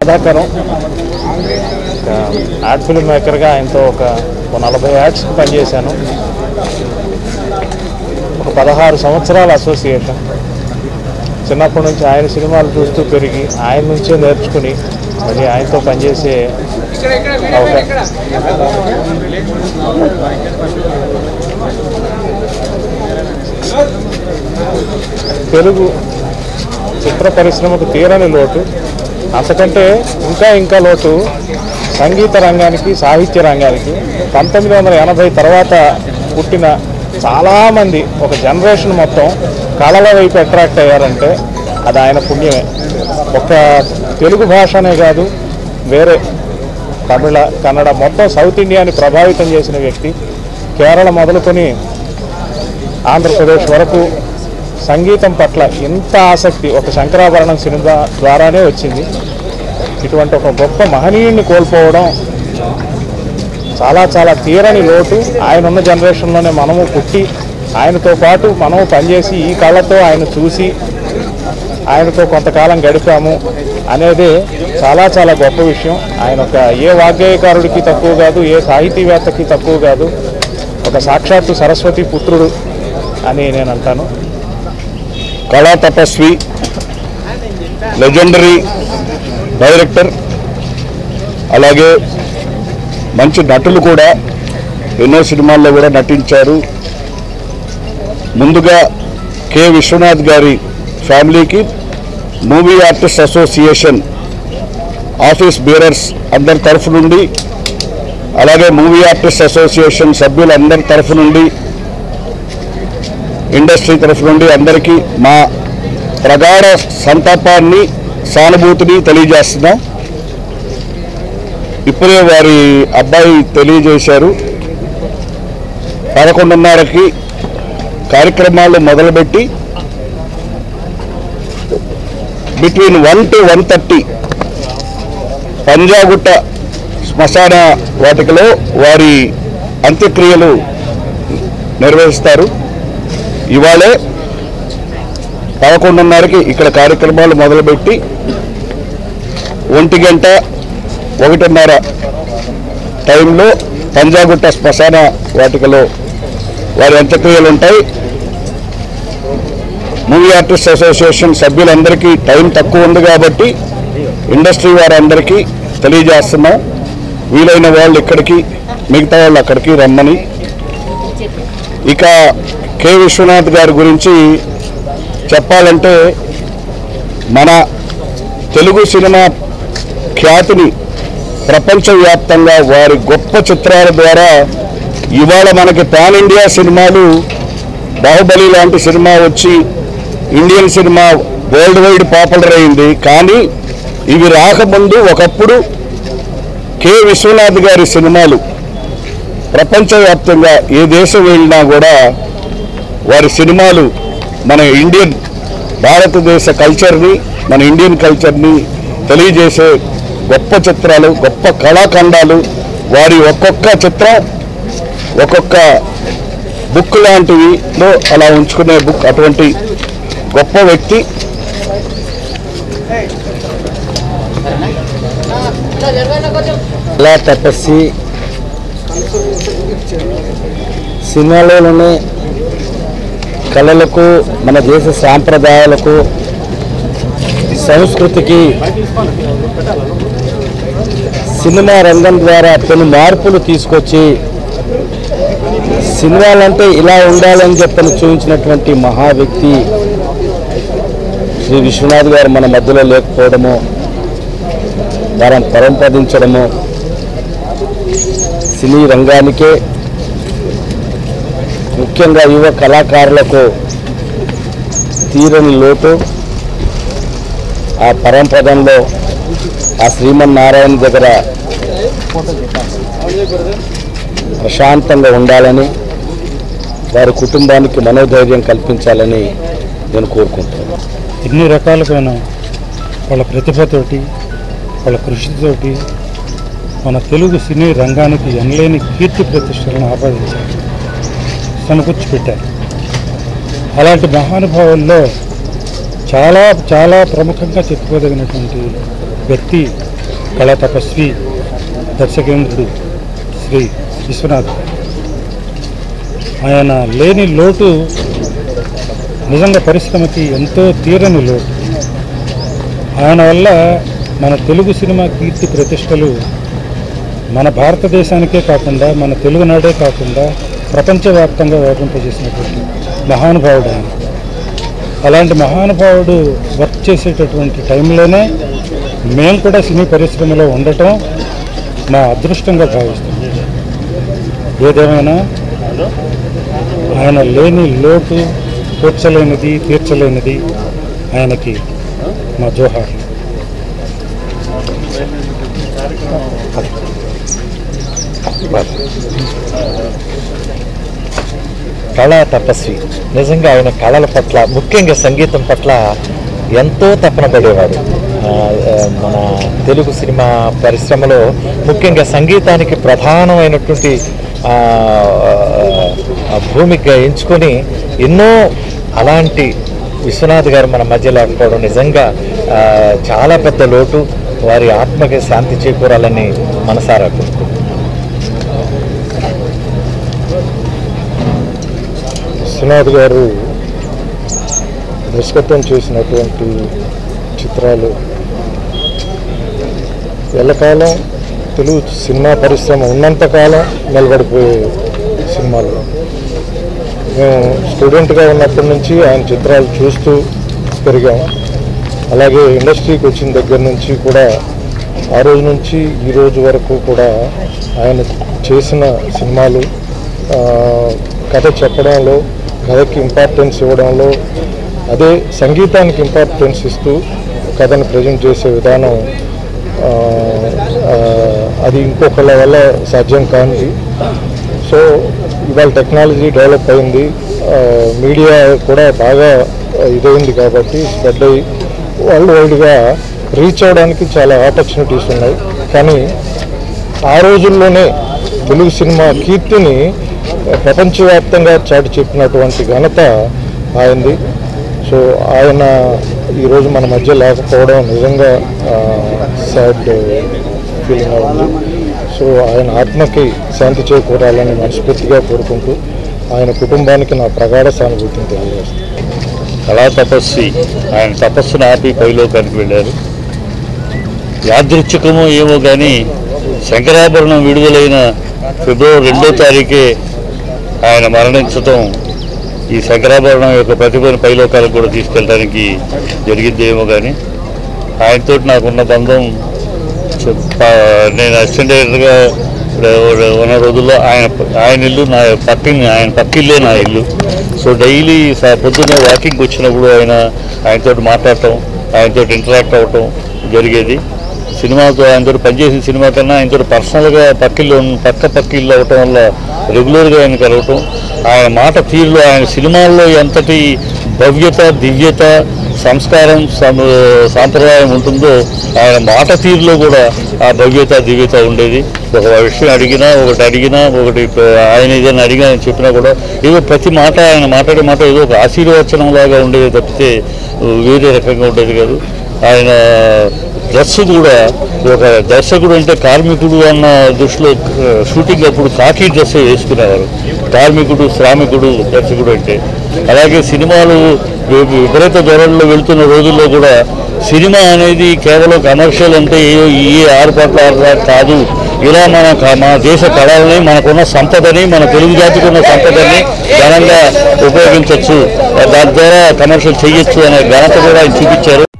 బాధాకరం ఒక ad film మేకర్గా ఆయనతో ఒక ఒక నలభై యాడ్స్కి పనిచేశాను ఒక పదహారు సంవత్సరాల అసోసియేషన్ చిన్నప్పటి నుంచి ఆయన సినిమాలు చూస్తూ పెరిగి ఆయన నుంచే నేర్చుకుని మళ్ళీ ఆయనతో పనిచేసే అవకాశం తెలుగు చిత్ర పరిశ్రమకు తీరని లోటు అంతకంటే ఇంకా ఇంకా లోటు సంగీత రంగానికి సాహిత్య రంగానికి పంతొమ్మిది వందల ఎనభై తర్వాత పుట్టిన చాలామంది ఒక జనరేషన్ మొత్తం కళల వైపు అట్రాక్ట్ అయ్యారంటే అది ఆయన పుణ్యమే ఒక తెలుగు భాషనే కాదు వేరే తమిళ కన్నడ మొత్తం సౌత్ ఇండియాని ప్రభావితం చేసిన వ్యక్తి కేరళ మొదలుకొని ఆంధ్రప్రదేశ్ వరకు సంగీతం పట్ల ఇంత ఆసక్తి ఒక శంకరాభరణం సినిమా ద్వారానే వచ్చింది ఇటువంటి ఒక గొప్ప మహనీయుడిని కోల్పోవడం చాలా చాలా తీరని లోటు ఆయన ఉన్న జనరేషన్లోనే మనము పుట్టి ఆయనతో పాటు మనము పనిచేసి ఈ కళ్ళతో ఆయన చూసి ఆయనతో కొంతకాలం గడిపాము అనేది చాలా చాలా గొప్ప విషయం ఆయన ఒక ఏ వాగ్గేయకారుడికి తక్కువ కాదు ఏ సాహితీవేత్తకి తక్కువ కాదు ఒక సాక్షాత్తు సరస్వతి పుత్రుడు అని నేను అంటాను కళా తపస్వి లెజెండరీ డైరెక్టర్ అలాగే మంచి నటులు కూడా ఎన్నో సినిమాల్లో కూడా నటించారు ముందుగా కె విశ్వనాథ్ గారి ఫ్యామిలీకి movie artist association office bearers అందరి తరఫు నుండి అలాగే మూవీ ఆర్టిస్ట్ అసోసియేషన్ సభ్యులందరి తరఫు నుండి ఇండస్ట్రీ తరఫు నుండి అందరికీ మా ప్రగాఢ సంతాపాన్ని సానుభూతిని తెలియజేస్తున్నాం ఇప్పుడే వారి అబ్బాయి తెలియజేశారు పదకొండున్నరకి కార్యక్రమాలు మొదలుపెట్టి between one to one thirty Panjagutta శ్మశాన వాటికలో వారి అంత్యక్రియలు నిర్వహిస్తారు ఇవాళే పదకొండున్నరకి ఇక్కడ కార్యక్రమాలు మొదలుపెట్టి ఒంటి గంట ఒకటిన్నర టైంలో పంజాగుట్ట శ్మశాన వాటికలో వారి అంత్యక్రియలు ఉంటాయి మూవీ ఆర్టిస్ట్ అసోసియేషన్ సభ్యులందరికీ టైం తక్కువ ఉంది కాబట్టి ఇండస్ట్రీ వారందరికీ తెలియజేస్తున్నాం వీలైన వాళ్ళు ఇక్కడికి మిగతా వాళ్ళు అక్కడికి రమ్మని ఇక కె విశ్వనాథ్ గారి గురించి చెప్పాలంటే మన తెలుగు సినిమా ఖ్యాతిని ప్రపంచవ్యాప్తంగా వారి గొప్ప చిత్రాల ద్వారా ఇవాళ మనకి పాన్ ఇండియా సినిమాలు బాహుబలి లాంటి సినిమా వచ్చి Indian cinema worldwide popular అయింది కానీ ఇవి రాకముందు ఒకప్పుడు కె విశ్వనాథ్ గారి సినిమాలు ప్రపంచవ్యాప్తంగా ఏ దేశం వెళ్ళినా కూడా వారి సినిమాలు మన ఇండియన్ భారతదేశ కల్చర్ని మన ఇండియన్ కల్చర్ని తెలియజేసే గొప్ప చిత్రాలు గొప్ప కళాఖండాలు వారి ఒక్కొక్క చిత్రం ఒక్కొక్క బుక్ లాంటివిలో అలా ఉంచుకునే బుక్ అటువంటి గొప్ప వ్యక్తి కళా తపస్వి సినిమాలోనే కళలకు మన దేశ సాంప్రదాయాలకు సంస్కృతికి సినిమా రంగం ద్వారా కొన్ని మార్పులు తీసుకొచ్చి సినిమాలంటే ఇలా ఉండాలని చెప్పని చూపించినటువంటి మహా వ్యక్తి శ్రీ విశ్వనాథ్ గారు మన మధ్యలో లేకపోవడము వారిని పరంపదించడము సినీ రంగానికే ముఖ్యంగా యువ కళాకారులకు తీరని లోటు ఆ పరంపదంలో ఆ శ్రీమన్నారాయణ దగ్గర ప్రశాంతంగా ఉండాలని వారి కుటుంబానికి మనోధైర్యం కల్పించాలని నేను కోరుకుంటున్నాను ఎన్ని రకాలుగా వాళ్ళ ప్రతిభతోటి వాళ్ళ కృషితోటి మన తెలుగు సినీ రంగానికి ఎనలేని కీర్తి ప్రతిష్టలను ఆపాదించారు సమకూర్చిపెట్టారు అలాంటి మహానుభావుల్లో చాలా చాలా ప్రముఖంగా చెప్పుకోదగినటువంటి వ్యక్తి కళా తపస్వి దర్శకేంద్రుడు శ్రీ విశ్వనాథ్ ఆయన లేని లోటు నిజంగా పరిశ్రమకి ఎంతో తీరని లోటు ఆయన వల్ల మన తెలుగు సినిమా కీర్తి ప్రతిష్టలు మన భారతదేశానికే కాకుండా మన తెలుగునాడే కాకుండా ప్రపంచవ్యాప్తంగా వ్యాపింపజేసినటువంటి మహానుభావుడు ఆయన అలాంటి మహానుభావుడు వర్క్ చేసేటటువంటి టైంలోనే మేము కూడా సినీ పరిశ్రమలో ఉండటం మా అదృష్టంగా భావిస్తాం ఏదేమైనా ఆయన లేని లోటు తీర్చలేనిది తీర్చలేనిది ఆయనకి మా జోహార్లు కళా తపస్వి నిజంగా ఆయన కళల పట్ల ముఖ్యంగా సంగీతం పట్ల ఎంతో తపన పడేవాడు ఆ, ఆ, మన తెలుగు సినిమా పరిశ్రమలో ముఖ్యంగా సంగీతానికి ప్రధానమైనటువంటి ఆ, ఆ, భూమిక ఎంచుకొని ఎన్నో అలాంటి విశ్వనాథ్ గారు మన మధ్య లేకపోవడం నిజంగా ఆ, చాలా పెద్ద లోటు వారి ఆత్మకి శాంతి చేకూరాలని మనసారా కోరుకుంటున్నాను. విశ్వనాథ్ గారు దర్శకత్వం చేసినటువంటి చిత్రాలు ఎల్లకాలం తెలుగు సినిమా పరిశ్రమ ఉన్నంతకాలం నిలబడిపోయే సినిమాలు మేము స్టూడెంట్గా ఉన్నప్పటి నుంచి ఆయన చిత్రాలు చూస్తూ పెరిగాం అలాగే ఇండస్ట్రీకి వచ్చిన దగ్గర నుంచి కూడా ఆ రోజు నుంచి ఈ రోజు వరకు కూడా ఆయన చేసిన సినిమాలు ఆ, కథ చెప్పడంలో కథకి ఇంపార్టెన్స్ ఇవ్వడంలో అదే సంగీతానికి ఇంపార్టెన్స్ ఇస్తూ కథను ప్రజెంట్ చేసే విధానం ఆ, ఆ, అది ఇంకొకళ్ళ వల్ల సాధ్యం కానిది సో ఇవాళ టెక్నాలజీ డెవలప్ అయింది ఆ, మీడియా కూడా బాగా ఇదైంది కాబట్టి స్ప్రెడ్ అయ్యి వరల్డ్ వైడ్గా రీచ్ అవ్వడానికి చాలా ఆపర్చునిటీస్ ఉన్నాయి కానీ ఆ రోజుల్లోనే తెలుగు సినిమా కీర్తిని ప్రపంచవ్యాప్తంగా చాటి చెప్పినటువంటి ఘనత ఆయనది సో ఆయన ఈరోజు మన మధ్య లేకపోవడం నిజంగా సాడ్ ఫీలింగ్ ఉంది సో ఆయన ఆత్మకి శాంతి చేకూరాలని మనస్ఫూర్తిగా కోరుకుంటూ ఆయన కుటుంబానికి నా ప్రగాఢ సానుభూతిని తెలియజేస్తాను కళా తపస్వి ఆయన తపస్సును ఆపి పైలోకానికి వెళ్ళారు యాదృచ్ఛికమో ఏమో కానీ శంకరాభరణం విడుదలైన ఫిబ్రవరి రెండో తారీఖే ఆయన మరణించటం ఈ శంకరాభరణం యొక్క ప్రతిభను పైలోకాలకు కూడా తీసుకెళ్ళడానికి జరిగిందేమో కానీ ఆయనతో నాకున్న బంధం చెప్ప నేను అసిస్టెంట్ డైరెక్టర్గా ఉన్న రోజుల్లో ఆయన ఆయన ఇల్లు నా పక్కిని ఆయన పక్కిల్లే నా ఇల్లు సో డైలీ స- పొద్దున్నే వాకింగ్కి వచ్చినప్పుడు ఆయన ఆయనతో మాట్లాడటం ఆయనతో ఇంటరాక్ట్ అవ్వటం జరిగేది సినిమాతో ఆయనతో పనిచేసిన సినిమా కన్నా ఆయనతో పర్సనల్గా పక్కిల్లు ఉన్న- పక్క పక్కిల్లు అవ్వటం వల్ల రెగ్యులర్గా ఆయన కలవటం ఆయన మాట తీరులో ఆయన సినిమాల్లో ఎంతటి భవ్యత దివ్యత సంస్కారం సం- సాంప్రదాయం ఉంటుందో ఆయన మాట తీరులో కూడా ఆ భవ్యత దివ్యత ఉండేది ఒక విషయం అడిగినా ఒకటి అడిగినా ఒకటి ప- ఆయన ఏదైనా అడిగినా ఆయన చెప్పినా కూడా ఏదో ప్రతి మాట ఆయన మాట్లాడే మాట ఏదో ఒక ఆశీర్వచనం లాగా ఉండేది తప్పితే వేరే రకంగా ఉండేది కాదు ఆయన డ్రెస్ కూడా ఒక దర్శకుడు అంటే కార్మికుడు అన్న దృష్టిలో ఆ, షూటింగ్ అప్పుడు కాకి డ్రెస్ వేసుకునేవారు కార్మికుడు శ్రామికుడు దర్శకుడు అంటే అలాగే సినిమాలు వి- విపరీత ధోరణిలో వెళ్తున్న రోజుల్లో కూడా సినిమా అనేది కేవలం కమర్షియల్ అంటే ఏ- ఏ ఆరుపాట్ల ఆరు కాదు ఇలా మన క- మన దేశ కళల్ని మనకున్న సంపదని మన తెలుగు జాతికి ఉన్న సంపదని ఘనంగా ఉపయోగించవచ్చు దాని ద్వారా కమర్షియల్ చేయొచ్చు అనే ఘనత కూడా ఆయన చూపించారు